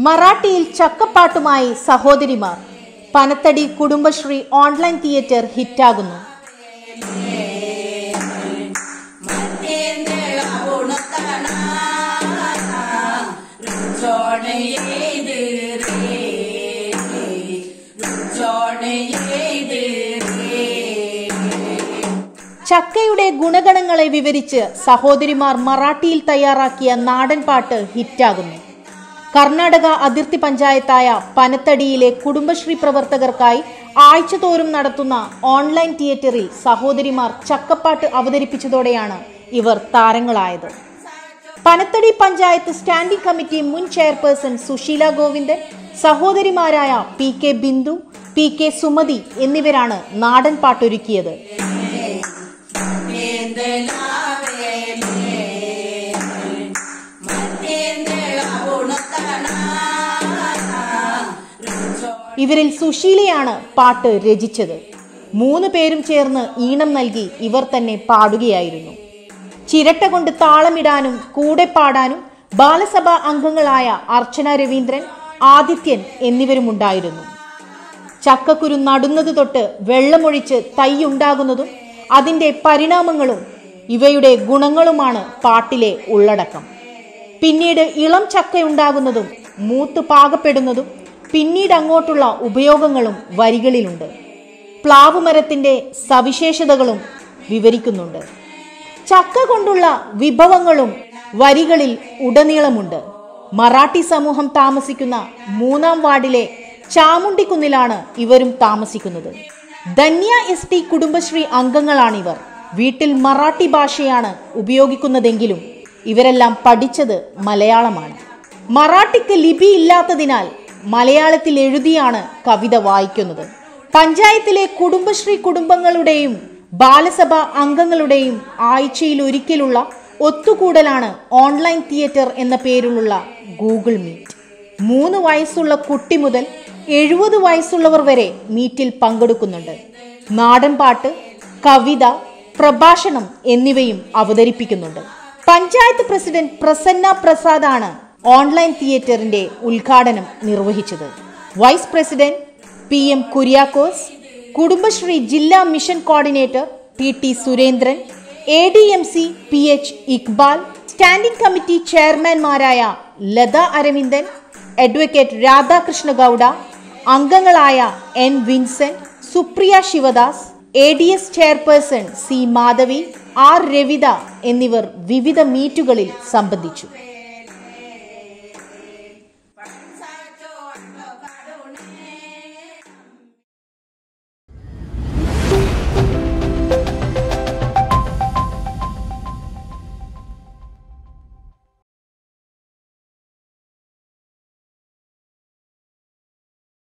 മറാഠിയിൽ ചക്കപ്പാട്ടുമായി സഹോദരിമാർ Panathady Kudumbashree online theatre ഹിറ്റാകുന്നു ചക്കയുടെ ഗുണഗണങ്ങളെ വിവരിച്ച് സഹോദരിമാർ മറാഠിയിൽ തയ്യാറാക്കിയ നാടൻ പാട്ട് ഹിറ്റാകുന്നു കർണാടക അതിർത്തി പഞ്ചായത്തായ പനത്തടിയിലെ കുടുംബശ്രീ പ്രവർത്തകർക്കായി ആഴ്ചതോറും നടത്തുന്ന ഓൺലൈൻ തിയേറ്ററിൽ സഹോദരിമാർ ചക്കപ്പാട്ട് അവതരിപ്പിച്ചതോടെയാണ് ഇവർ താരങ്ങളായത് പനത്തടി പഞ്ചായത്ത് സ്റ്റാൻഡിംഗ് കമ്മിറ്റി മുൻ ചെയർപേഴ്സൺ സുശീല ഗോവിന്ദൻ സഹോദരിമാരായ P K Bindu P K Sumathi എന്നിവരാണ് നാടൻ പാട്ടൊരുക്കിയത് ഇവരിൽ സുശീലയാണ് പാട്ട് രചിച്ചത് മൂന്ന് പേരും ചേർന്ന് ഈണം നൽകി ഇവർ തന്നെ പാടുകയായിരുന്നു ചിരട്ട കൊണ്ട് താളമിടാനും കൂടെ പാടാനും ബാലസഭാ അംഗങ്ങളായ അർച്ചന രവീന്ദ്രൻ ആദിത്യൻ എന്നിവരുമുണ്ടായിരുന്നു ചക്കക്കുരു നടുന്നത് തൊട്ട് വെള്ളമൊഴിച്ച് തൈയുണ്ടാകുന്നതും അതിന്റെ പരിണാമങ്ങളും ഇവയുടെ ഗുണങ്ങളുമാണ് പാട്ടിലെ ഉള്ളടക്കം പിന്നീട് ഇളം ചക്കയുണ്ടാകുന്നതും മൂത്ത് പാകപ്പെടുന്നതും പിന്നീട് അങ്ങോട്ടുള്ള ഉപയോഗങ്ങളും വരികളിലുണ്ട് പ്ലാവ് മരത്തിന്റെ സവിശേഷതകളും വിവരിക്കുന്നുണ്ട് ചക്ക കൊണ്ടുള്ള വിഭവങ്ങളും വരികളിൽ ഉടനീളമുണ്ട് മറാഠി സമൂഹം താമസിക്കുന്ന മൂന്നാം വാർഡിലെ ചാമുണ്ടിക്കുന്നിലാണ് ഇവരും താമസിക്കുന്നത് ധന്യ എസ് ടി കുടുംബശ്രീ അംഗങ്ങളാണിവർ വീട്ടിൽ മറാഠി ഭാഷയാണ് ഉപയോഗിക്കുന്നതെങ്കിലും ഇവരെല്ലാം പഠിച്ചത് മലയാളമാണ് മറാഠിക്ക് ലിപി ഇല്ലാത്തതിനാൽ മലയാളത്തിൽ എഴുതിയാണ് കവിത വായിക്കുന്നത് പഞ്ചായത്തിലെ കുടുംബശ്രീ കുടുംബങ്ങളുടെയും ബാലസഭ അംഗങ്ങളുടെയും ആഴ്ചയിൽ ഒരിക്കലുള്ള ഒത്തുകൂടലാണ് ഓൺലൈൻ തിയേറ്റർ എന്ന പേരിലുള്ള ഗൂഗിൾ മീറ്റ് മൂന്ന് വയസ്സുള്ള കുട്ടി മുതൽ എഴുപത് വയസ്സുള്ളവർ വരെ മീറ്റിൽ പങ്കെടുക്കുന്നുണ്ട് നാടൻ പാട്ട് കവിത പ്രഭാഷണം എന്നിവയും അവതരിപ്പിക്കുന്നുണ്ട് പഞ്ചായത്ത് പ്രസിഡന്റ് പ്രസന്ന പ്രസാദാണ് ഓൺലൈൻ തിയേറ്ററിന്റെ ഉദ്ഘാടനം നിർവഹിച്ചത് vice president P M Kuriakose Kudumbashree ജില്ലാ mission coordinator P T Surendran A D M C P H Iqbal standing committee ചെയർമാൻമാരായ ലത അരവിന്ദൻ അഡ്വക്കേറ്റ് രാധാകൃഷ്ണ ഗൗഡ അംഗങ്ങളായ N Vincent Supriya Sivadas A D S chairperson C Madhavi R Ravitha എന്നിവർ വിവിധ മീറ്റുകളിൽ സംബന്ധിച്ചു